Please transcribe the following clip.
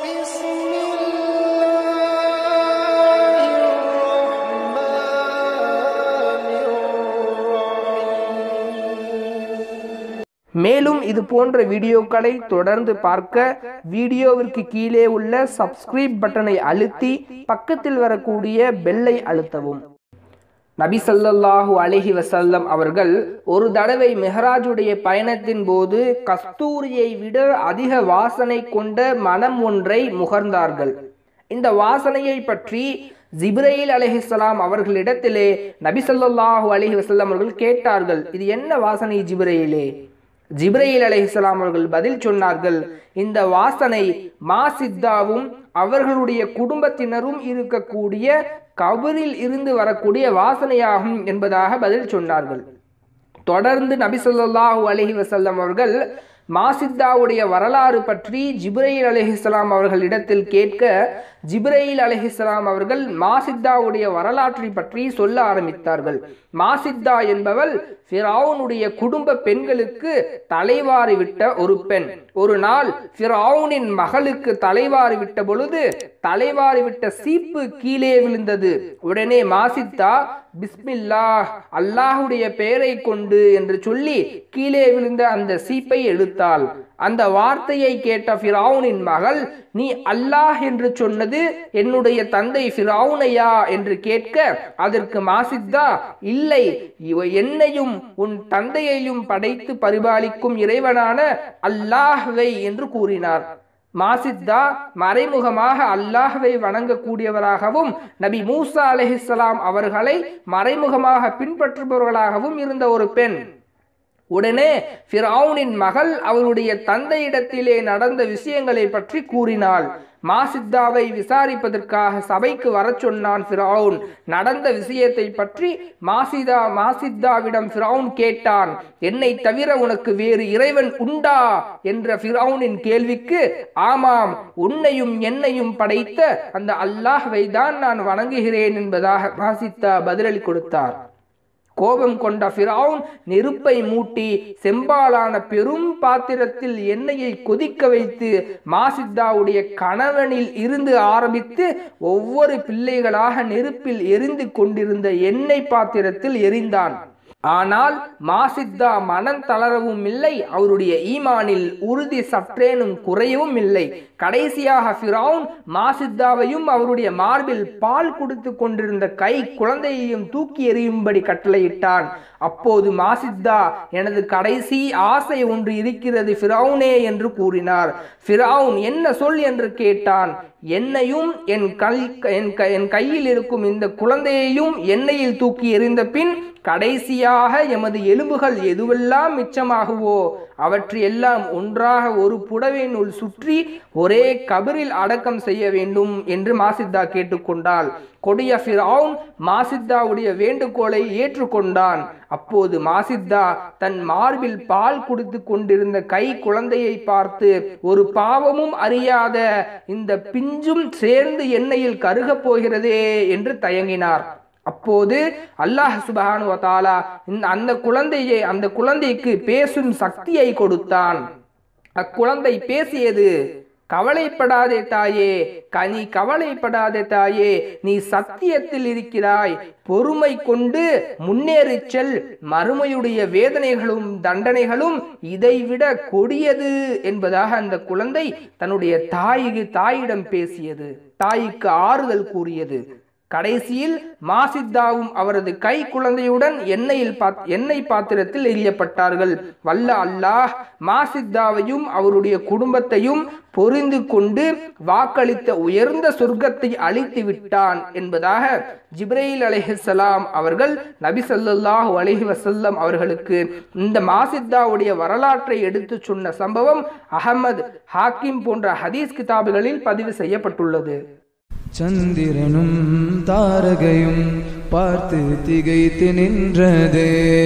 بسم الله الرحمن الرحيم மேலும் இது போன்ற வீடியோக்களை தொடர்ந்து பார்க்க வீடியோவிற்கு கீழே உள்ள சப்ஸ்கிரைப் பட்டனை அழுத்தி பக்கத்தில் வரக்கூடிய பெல்லை அழுத்தவும் நபி ஸல்லல்லாஹு அலைஹி வஸல்லம் அவர்கள் ஒரு தடவை மெஹராஜுடைய பயணத்தின் போது கஸ்தூரியை விட அதிக வாசனை கொண்ட மனம் ஒன்றை முகர்ந்தார்கள் இந்த வாசனையை பற்றி ஜிப்ரையில் அலைஹிஸ்ஸலாம் அவர்களிடத்திலே நபி ஸல்லல்லாஹு அலைஹி வஸல்லம் அவர்கள் கேட்டார்கள் இது என்ன வாசனை ஜிப்ரையிலே ஜிப்ரையில் அலைஹிஸ்ஸலாம் அவர்கள் பதில் சொன்னார்கள் இந்த வாசனை மாசித்தாவும் அவர்களுடைய குடும்பத்தினரும் இருக்கக்கூடிய கபரில் இருந்து வரக்கூடிய வாசனையாகும் என்பதாக பதில் சொன்னார்கள் தொடர்ந்து நபி ஸல்லல்லாஹு அலைஹி வஸல்லம் அவர்கள் மாசித்தாவுடைய வரலாறு பற்றி ஜிப்ரையில் அலைஹிஸ்ஸலாம் அவர்களிடத்தில் கேட்க ஜிப்ரையில் அலைஹிஸ்ஸலாம் அவர்கள் மாசித்தாவுடைய வரலாற்றை பற்றி சொல்ல ஆரம்பித்தார்கள் மாசித்தா என்பவள் ஃபிரௌனுடைய குடும்ப பெண்களுக்கு தலைவாரி விட்ட ஒரு பெண் ஒரு நாள் ஃபிரௌனின் மகளுக்கு தலைவாரி விட்ட பொழுது தலைவாரி விட்ட சீப்பு கீழே விழுந்தது உடனே மாசித்தா பிஸ்மில்லா அல்லாஹுடைய பெயரை கொண்டு என்று சொல்லி கீழே விழுந்த அந்த சீப்பை எடுத்தாள் அந்த வார்த்தையை கேட்ட ஃபிரௌனின் மகள் நீ அல்லாஹ் என்று சொன்னது என்னுடைய தந்தை ஃபிரௌனையா என்று கேட்க அதற்கு மாசித்தா இல்லை இவ என்னையும் உன் தந்தையையும் படைத்து பரிபாலிக்கும் இறைவனான அல்லாஹ்வை என்று கூறினார் மாசித்தா மறைமுகமாக அல்லாஹ்வை வணங்கக்கூடியவராகவும் நபி மூசா அலைஹிஸ்ஸலாம் அவர்களை மறைமுகமாக பின்பற்றுபவர்களாகவும் இருந்த ஒரு பெண் உடனே ஃபிரௌனின் மகள் அவருடைய தந்தையிடத்திலே நடந்த விஷயங்களை பற்றி கூறினாள் மாசித்தாவை விசாரிப்பதற்காக சபைக்கு வரச் சொன்னான் ஃபிரௌன் நடந்த விஷயத்தை பற்றி மாசிதா மாசித்தாவிடம் ஃபிரௌன் கேட்டான் என்னை தவிர உனக்கு வேறு இறைவன் உண்டா என்ற ஃபிரௌனின் கேள்விக்கு ஆமாம் உன்னையும் என்னையும் படைத்த அந்த அல்லாஹ்வை தான் நான் வணங்குகிறேன் என்பதாக மாசித்தா பதிலளி கொடுத்தார் கோபம் கொண்ட ஃபிரௌன் நெருப்பை மூட்டி செம்பாலான பெரும் பாத்திரத்தில் எண்ணெயை கொதிக்க வைத்து மாசித்தாவுடைய கணவனில் இருந்து ஆரம்பித்து ஒவ்வொரு பிள்ளைகளாக நெருப்பில் எரிந்து கொண்டிருந்த எண்ணெய் பாத்திரத்தில் எரிந்தான் ஆனால் மாசித்தா மனம் தளரவும் இல்லை அவருடைய ஈமானில் உறுதி சற்றேனும் குறையவும் இல்லை கடைசியாக ஃபிரௌன் மாசித்தாவையும் அவருடைய மார்பில் பால் கொடுத்து கொண்டிருந்த கை குழந்தையையும் தூக்கி எறியும்படி கட்டளையிட்டான் அப்போது மாசித்தா எனது கடைசி ஆசை ஒன்று இருக்கிறது ஃபிரௌனே என்று கூறினார் ஃபிரௌன் என்ன சொல் என்று கேட்டான் என்னையும் என் கல் என் க- என் கையில் இருக்கும் இந்த குழந்தையையும் எண்ணெயில் தூக்கி எறிந்த பின் கடைசியாக எமது எலும்புகள் எதுவெல்லாம் மிச்சமாகுவோ அவற்றையெல்லாம் ஒன்றாக ஒரு புடவையினுள் சுற்றி ஒரே கபரில் அடக்கம் செய்ய வேண்டும் என்று மாசித்தா கேட்டுக்கொண்டாள் கொடிய ஃபிரௌன் மாசித்தாவுடைய வேண்டுகோளை ஏற்றுக்கொண்டான் அப்போது மாசித்தா தன் மார்பில் பால் குடித்து கொண்டிருந்த கை குழந்தையை பார்த்து ஒரு பாவமும் அறியாத இந்த பிஞ்சும் சேர்ந்து எண்ணெயில் கருகப் போகிறதே என்று தயங்கினார் அப்போது அல்லாஹ் சுபஹானு வதாலா இந்த அந்த குழந்தையை அந்த குழந்தைக்கு பேசும் சக்தியை கொடுத்தான் அக்குழந்தை பேசியது கவலைப்படாதே தாயே கனி கவலைப்படாதே தாயே நீ சத்தியத்தில் இருக்கிறாய் பொறுமை கொண்டு முன்னேறிச் செல் மறுமையுடைய வேதனைகளும் தண்டனைகளும் இதைவிட கொடியது என்பதாக அந்த குழந்தை தன்னுடைய தாய்க்கு தாயிடம் பேசியது தாய்க்கு ஆறுதல் கூறியது கடைசியில் மாசித்தாவும் அவரது கை குழந்தையுடன் எண்ணெயில் பாத் எண்ணெய் பாத்திரத்தில் எரியப்பட்டார்கள் வல்ல அல்லாஹ் மாசித்தாவையும் அவருடைய குடும்பத்தையும் பொரிந்து கொண்டு வாக்களித்த உயர்ந்த சொர்க்கத்தை அழித்து விட்டான் என்பதாக ஜிப்ரையில் அலைஹிஸ்ஸலாம் அவர்கள் நபி ஸல்லல்லாஹு அலைஹி வஸல்லம் அவர்களுக்கு இந்த மாசித்தாவுடைய வரலாற்றை எடுத்துச் சொன்ன சம்பவம் அகமது ஹாக்கிம் போன்ற ஹதீஸ் கிதாபுகளில் பதிவு செய்யப்பட்டுள்ளது சந்திரனும் தாரகையும் பார்த்து திகைத்து நின்றதே